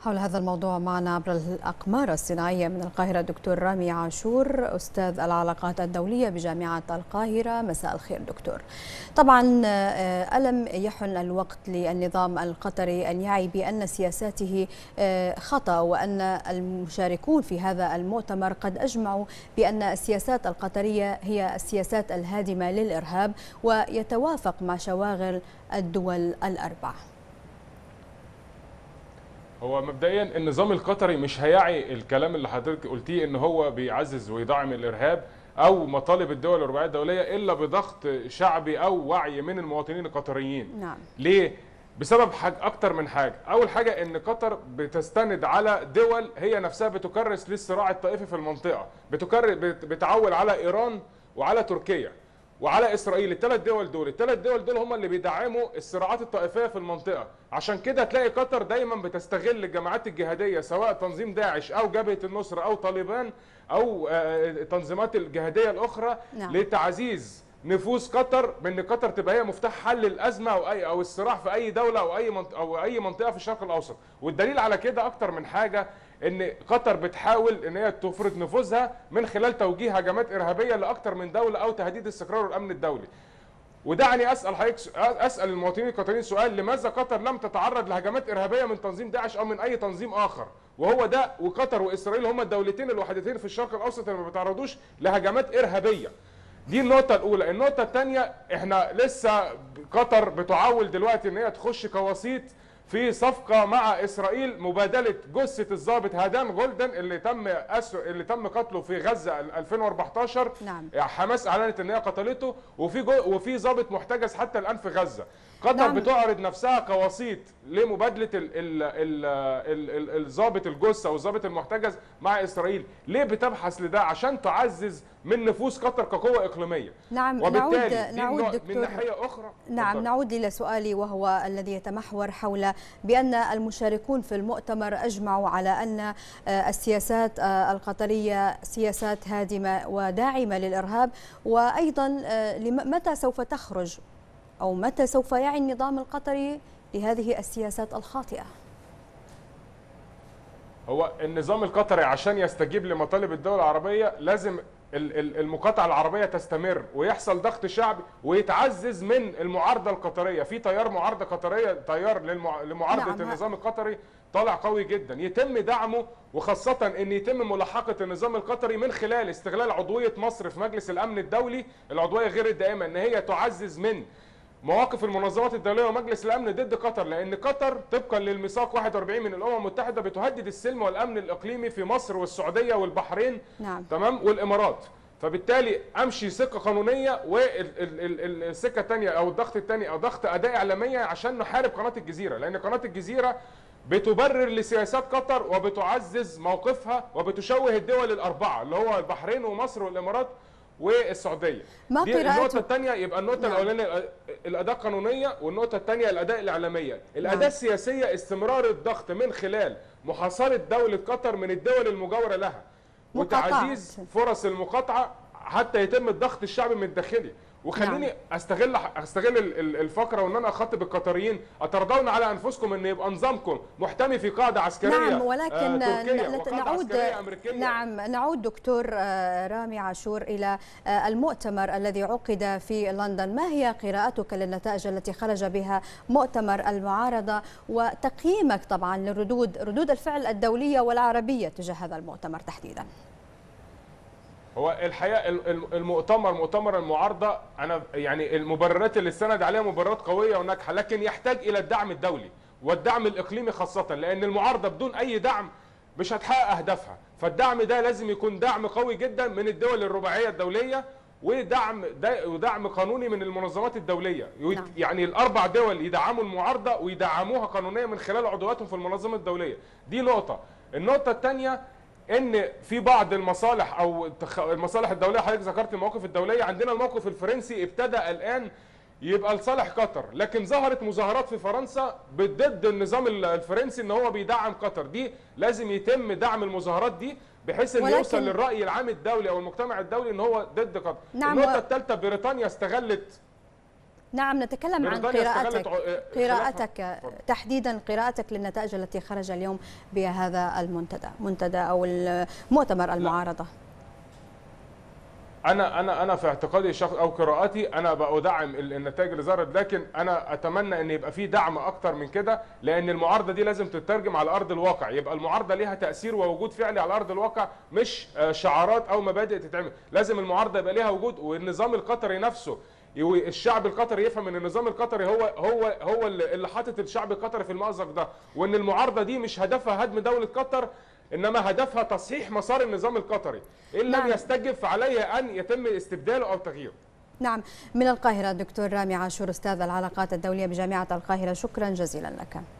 حول هذا الموضوع معنا عبر الأقمار الصناعية من القاهرة دكتور رامي عاشور أستاذ العلاقات الدولية بجامعة القاهرة مساء الخير دكتور طبعا ألم يحن الوقت للنظام القطري أن يعي بأن سياساته خطأ وأن المشاركون في هذا المؤتمر قد أجمعوا بأن السياسات القطرية هي السياسات الهادمة للإرهاب ويتوافق مع شواغل الدول الأربع هو مبدئيا النظام القطري مش هيعي الكلام اللي حضرتك قلتيه ان هو بيعزز ويدعم الارهاب او مطالب الدول الرباعيه الدوليه الا بضغط شعبي او وعي من المواطنين القطريين نعم ليه بسبب حاجة اكتر من حاجه اول حاجه ان قطر بتستند على دول هي نفسها بتكرس للصراع الطائفي في المنطقه بتكرر بتعول على ايران وعلى تركيا وعلى اسرائيل الثلاث دول دول الثلاث دول دول هم اللي بيدعموا الصراعات الطائفيه في المنطقه عشان كده تلاقي قطر دايما بتستغل الجماعات الجهاديه سواء تنظيم داعش او جبهه النصره او طالبان او التنظيمات الجهاديه الاخرى نعم. لتعزيز نفوذ قطر بان قطر تبقى هي مفتاح حل الازمه او اي او الصراع في اي دوله او اي منطقه او اي منطقه في الشرق الاوسط والدليل على كده اكتر من حاجه ان قطر بتحاول ان هي تفرض نفوذها من خلال توجيه هجمات ارهابيه لاكثر من دوله او تهديد الاستقرار والامن الدولي ودعني اسال حضرتك اسال المواطنين القطريين سؤال لماذا قطر لم تتعرض لهجمات ارهابيه من تنظيم داعش او من اي تنظيم اخر وهو ده وقطر واسرائيل هما الدولتين الوحيدتين في الشرق الاوسط اللي ما بيتعرضوش لهجمات ارهابيه دي النقطة الأولى، النقطة الثانية احنا لسه قطر بتعول دلوقتي إن هي تخش كوسيط في صفقة مع إسرائيل مبادلة جثة الضابط هادان جولدن اللي تم أسر اللي تم قتله في غزة 2014 نعم. حماس أعلنت إن هي قتلته وفي جو وفي ضابط محتجز حتى الآن في غزة. قطر نعم. بتعرض نفسها كوسيط لمبادلة الضابط الجثة والضابط المحتجز مع إسرائيل، ليه بتبحث لده؟ عشان تعزز من نفوذ قطر كقوة إقليمية. نعم وبالتالي نعود دي نعود من دكتور ناحية أخرى نعم اتفضل. نعود إلى سؤالي وهو الذي يتمحور حول بأن المشاركون في المؤتمر أجمعوا على أن السياسات القطرية سياسات هادمة وداعمة للإرهاب وأيضا متى سوف تخرج أو متى سوف يعي النظام القطري لهذه السياسات الخاطئة هو النظام القطري عشان يستجيب لمطالب الدول العربية لازم ال- ال- المقاطعة العربية تستمر ويحصل ضغط شعبي ويتعزز من المعارضة القطرية في تيار معارضة قطرية تيار للمع- لمعارضة نعم. النظام القطري طالع قوي جدا يتم دعمه وخاصة ان يتم ملاحقة النظام القطري من خلال استغلال عضوية مصر في مجلس الامن الدولي العضوية غير الدائمة ان هي تعزز من مواقف المنظمات الدوليه ومجلس الامن ضد قطر لان قطر طبقا للميثاق 41 من الامم المتحده بتهدد السلم والامن الاقليمي في مصر والسعوديه والبحرين نعم. تمام والامارات فبالتالي امشي سكه قانونيه والسكه الثانيه او الضغط الثاني او ضغط اداء اعلاميه عشان نحارب قناه الجزيره لان قناه الجزيره بتبرر لسياسات قطر وبتعزز موقفها وبتشوه الدول الاربعه اللي هو البحرين ومصر والامارات والسعوديه ما دي قراءته- النقطه الثانيه يبقى النقطه نعم. الاولانيه الاداه القانونيه والنقطه الثانيه الاداء الاعلاميه الاداه السياسيه استمرار الضغط من خلال محاصره دوله قطر من الدول المجاوره لها مقاطعة. وتعزيز فرص المقاطعه حتى يتم الضغط الشعبي من الداخلي وخليني نعم. استغل استغل ال- ال- الفقره وان انا اخاطب القطريين اترضون على انفسكم ان يبقى نظامكم محتمي في قاعده عسكريه نعم ولكن آه تركية ن- وقاعدة نعود عسكرية أمريكية. نعم نعود دكتور آه، رامي عاشور إلى آه، المؤتمر الذي عقد في لندن ما هي قراءتك للنتائج التي خرج بها مؤتمر المعارضة وتقييمك طبعا للردود ردود الفعل الدولية والعربية تجاه هذا المؤتمر تحديدا هو الحقيقه ال- ال- المؤتمر مؤتمر المعارضه انا يعني المبررات اللي استند عليها مبررات قويه وناجحه لكن يحتاج الى الدعم الدولي والدعم الاقليمي خاصه لان المعارضه بدون اي دعم مش هتحقق اهدافها فالدعم ده لازم يكون دعم قوي جدا من الدول الرباعيه الدوليه ودعم دا- ودعم قانوني من المنظمات الدوليه يت- نعم. يعني الاربع دول يدعموا المعارضه ويدعموها قانونيا من خلال عضواتهم في المنظمه الدوليه دي نقطه النقطه الثانيه ان في بعض المصالح او التخ- المصالح الدوليه حضرتك ذكرت المواقف الدوليه عندنا الموقف الفرنسي ابتدى الان يبقى لصالح قطر لكن ظهرت مظاهرات في فرنسا ضد النظام ال- الفرنسي ان هو بيدعم قطر دي لازم يتم دعم المظاهرات دي بحيث ان ولكن- يوصل للراي العام الدولي او المجتمع الدولي ان هو ضد قطر نعم، النقطه و- الثالثه بريطانيا استغلت نعم نتكلم عن بريطانيا قراءتك استغلت ع- آه، قراءتك اتفضل. تحديدا قراءتك للنتائج التي خرج اليوم بهذا المنتدى منتدى او مؤتمر المعارضه انا انا انا في اعتقادي الشخص او قراءاتي انا بدعم ال- النتائج اللي ظهرت لكن انا اتمنى ان يبقى في دعم اكتر من كده لان المعارضه دي لازم تترجم على ارض الواقع يبقى المعارضه ليها تاثير ووجود فعلي على ارض الواقع مش آه، شعارات او مبادئ تتعمل لازم المعارضه يبقى ليها وجود والنظام القطري نفسه يو- الشعب القطري يفهم ان النظام القطري هو هو هو اللي اللي حاطط الشعب القطري في المأزق ده وان المعارضه دي مش هدفها هدم دوله قطر انما هدفها تصحيح مسار النظام القطري ان لم نعم. يستجب فعليه ان يتم استبداله او تغييره نعم من القاهره دكتور رامي عاشور استاذ العلاقات الدوليه بجامعه القاهره شكرا جزيلا لك